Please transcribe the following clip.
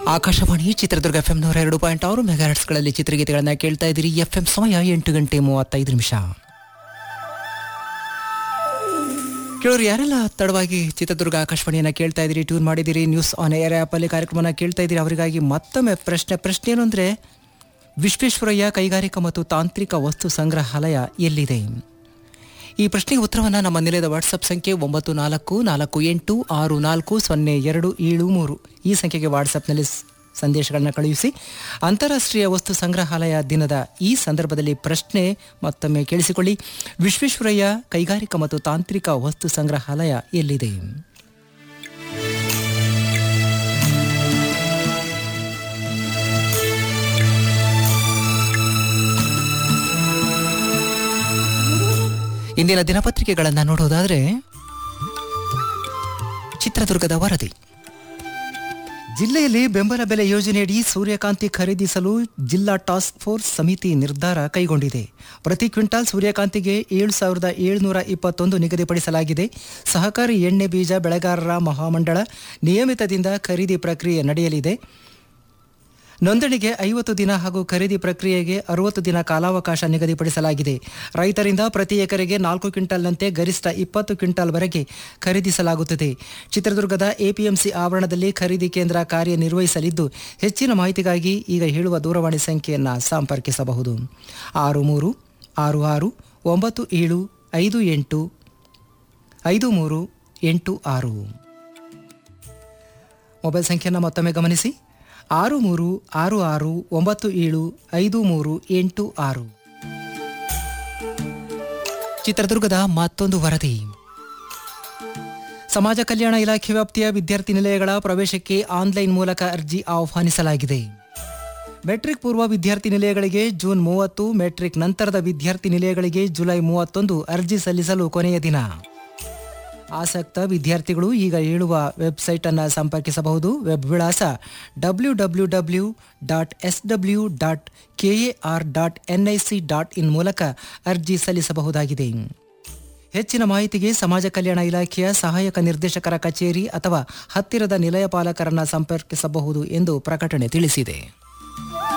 Akashvani Chitradurga F M ನೂರ ಎರಡು point ಆರು ಮೆಗಾಹರ್ಟ್ಸ್ಗಳಲ್ಲಿ ಚಿತ್ರಗೀತೆಗಳನ್ನು ಕೇಳ್ತಾ ಇದ್ದೀರಿ ಎಫ್ ಎಂ ಸಮಯ ಎಂಟು ಗಂಟೆ ಮೂವತ್ತೈದು ನಿಮಿಷ ಕೇಳೋರು ಯಾರೆಲ್ಲ ತಡವಾಗಿ ಚಿತ್ರದುರ್ಗ ಆಕಾಶವಾಣಿಯನ್ನು ಕೇಳ್ತಾ ಇದ್ದೀರಿ ಟ್ಯೂನ್ ಮಾಡಿದ್ದೀರಿ ನ್ಯೂಸ್ ಆನ್ ಏರ್ ಆ್ಯಪಲ್ಲಿ ಕಾರ್ಯಕ್ರಮನ ಕೇಳ್ತಾ ಇದ್ದೀರಿ ಅವರಿಗಾಗಿ ಮತ್ತೊಮ್ಮೆ ಪ್ರಶ್ನೆ ಪ್ರಶ್ನೆ ಏನು ಅಂದರೆ ವಿಶ್ವೇಶ್ವರಯ್ಯ ಕೈಗಾರಿಕಾ ಮತ್ತು ತಾಂತ್ರಿಕ ವಸ್ತು ಸಂಗ್ರಹಾಲಯ ಎಲ್ಲಿದೆ ಈ ಪ್ರಶ್ನೆಗೆ ಉತ್ತರವನ್ನು ನಮ್ಮ ನಿಲಯದ ವಾಟ್ಸಪ್ ಸಂಖ್ಯೆ ಒಂಬತ್ತು ನಾಲ್ಕು ನಾಲ್ಕು ಎಂಟು ಆರು ನಾಲ್ಕು ಸೊನ್ನೆ ಎರಡು ಏಳು ಮೂರು ಈ ಸಂಖ್ಯೆಗೆ ವಾಟ್ಸಪ್ನಲ್ಲಿ ಸ್- ಸಂದೇಶಗಳನ್ನ ಕಳುಹಿಸಿ ಅಂತಾರಾಷ್ಟ್ರೀಯ ವಸ್ತು ಸಂಗ್ರಹಾಲಯ ದಿನದ ಈ ಸಂದರ್ಭದಲ್ಲಿ ಪ್ರಶ್ನೆ ಮತ್ತೊಮ್ಮೆ ಕೇಳಿಸಿಕೊಳ್ಳಿ ವಿಶ್ವೇಶ್ವರಯ್ಯ ಕೈಗಾರಿಕಾ ಮತ್ತು ತಾಂತ್ರಿಕ ವಸ್ತು ಸಂಗ್ರಹಾಲಯ ಎಲ್ಲಿದೆ ಇಂದಿನ ದಿನಪತ್ರಿಕೆಗಳನ್ನು ನೋಡೋದಾದರೆ ಚಿತ್ರದುರ್ಗದ ವರದಿ ಜಿಲ್ಲೆಯಲ್ಲಿ ಬೆಂಬಲ ಬೆಲೆ ಯೋಜನೆಯಡಿ ಸೂರ್ಯಕಾಂತಿ ಖರೀದಿಸಲು ಜಿಲ್ಲಾ ಟಾಸ್ಕ್ ಫೋರ್ಸ್ ಸಮಿತಿ ನಿರ್ಧಾರ ಕೈಗೊಂಡಿದೆ ಪ್ರತಿ ಕ್ವಿಂಟಾಲ್ ಸೂರ್ಯಕಾಂತಿಗೆ ಏಳು ಸಾವಿರದ ಏಳುನೂರ ಇಪ್ಪತ್ತೊಂದು ನಿಗದಿಪಡಿಸಲಾಗಿದೆ ಸಹಕಾರಿ ಎಣ್ಣೆ ಬೀಜ ಬೆಳೆಗಾರರ ಮಹಾಮಂಡಳ ನಿಯಮಿತದಿಂದ ಖರೀದಿ ಪ್ರಕ್ರಿಯೆ ನಡೆಯಲಿದೆ ನೋಂದಣಿಗೆ ಐವತ್ತು ದಿನ ಹಾಗೂ ಖರೀದಿ ಪ್ರಕ್ರಿಯೆಗೆ ಅರವತ್ತು ದಿನ ಕಾಲಾವಕಾಶ ನಿಗದಿಪಡಿಸಲಾಗಿದೆ ರೈತರಿಂದ ಪ್ರತಿ ಎಕರೆಗೆ ನಾಲ್ಕು ಕ್ವಿಂಟಾಲ್ನಂತೆ ಗರಿಷ್ಠ ಇಪ್ಪತ್ತು ಕ್ವಿಂಟಾಲ್ವರೆಗೆ ಖರೀದಿಸಲಾಗುತ್ತದೆ ಚಿತ್ರದುರ್ಗದ ಎಪಿಎಂಸಿ ಆವರಣದಲ್ಲಿ ಖರೀದಿ ಕೇಂದ್ರ ಕಾರ್ಯನಿರ್ವಹಿಸಲಿದ್ದು ಹೆಚ್ಚಿನ ಮಾಹಿತಿಗಾಗಿ ಈಗ ಹೇಳುವ ದೂರವಾಣಿ ಸಂಖ್ಯೆಯನ್ನು ಸಂಪರ್ಕಿಸಬಹುದು ಆರು ಮೂರು ಆರು ಆರು ಒಂಬತ್ತು ಏಳು ಐದು ಎಂಟು ಐದು ಮೂರು ಎಂಟು ಆರು ಮೊಬೈಲ್ ಸಂಖ್ಯೆಯನ್ನು ಮತ್ತೊಮ್ಮೆ ಗಮನಿಸಿ ಆರು ಮೂರು ಆರು ಆರು ಒಂಬತ್ತು ಏಳು ಐದು ಮೂರು ಎಂಟು ಆರು ಚಿತ್ರದುರ್ಗದ ಮತ್ತೊಂದು ವರದಿ ಸಮಾಜ ಕಲ್ಯಾಣ ಇಲಾಖೆ ವ್ಯಾಪ್ತಿಯ ವಿದ್ಯಾರ್ಥಿ ನಿಲಯಗಳ ಪ್ರವೇಶಕ್ಕೆ ಆನ್ಲೈನ್ ಮೂಲಕ ಅರ್ಜಿ ಆಹ್ವಾನಿಸಲಾಗಿದೆ ಮೆಟ್ರಿಕ್ ಪೂರ್ವ ವಿದ್ಯಾರ್ಥಿ ನಿಲಯಗಳಿಗೆ ಜೂನ್ ಮೂವತ್ತು ಮೆಟ್ರಿಕ್ ನಂತರದ ವಿದ್ಯಾರ್ಥಿ ನಿಲಯಗಳಿಗೆ ಜುಲೈ ಮೂವತ್ತೊಂದು ಅರ್ಜಿ ಸಲ್ಲಿಸಲು ಕೊನೆಯ ದಿನ ಆಸಕ್ತ ವಿದ್ಯಾರ್ಥಿಗಳು ಈಗ ಹೇಳುವ ವೆಬ್ಸೈಟ್ ಅನ್ನು ಸಂಪರ್ಕಿಸಬಹುದು ವೆಬ್ ವಿಳಾಸ W W W dot S W dot K A R dot N I C dot in ಮೂಲಕ ಅರ್ಜಿ ಸಲ್ಲಿಸಬಹುದಾಗಿದೆ ಹೆಚ್ಚಿನ ಮಾಹಿತಿಗೆ ಸಮಾಜ ಕಲ್ಯಾಣ ಇಲಾಖೆಯ ಸಹಾಯಕ ನಿರ್ದೇಶಕರ ಕಚೇರಿ ಅಥವಾ ಹತ್ತಿರದ ನಿಲಯ ಪಾಲಕರನ್ನ ಸಂಪರ್ಕಿಸಬಹುದು ಎಂದು ಪ್ರಕಟಣೆ ತಿಳಿಸಿದೆ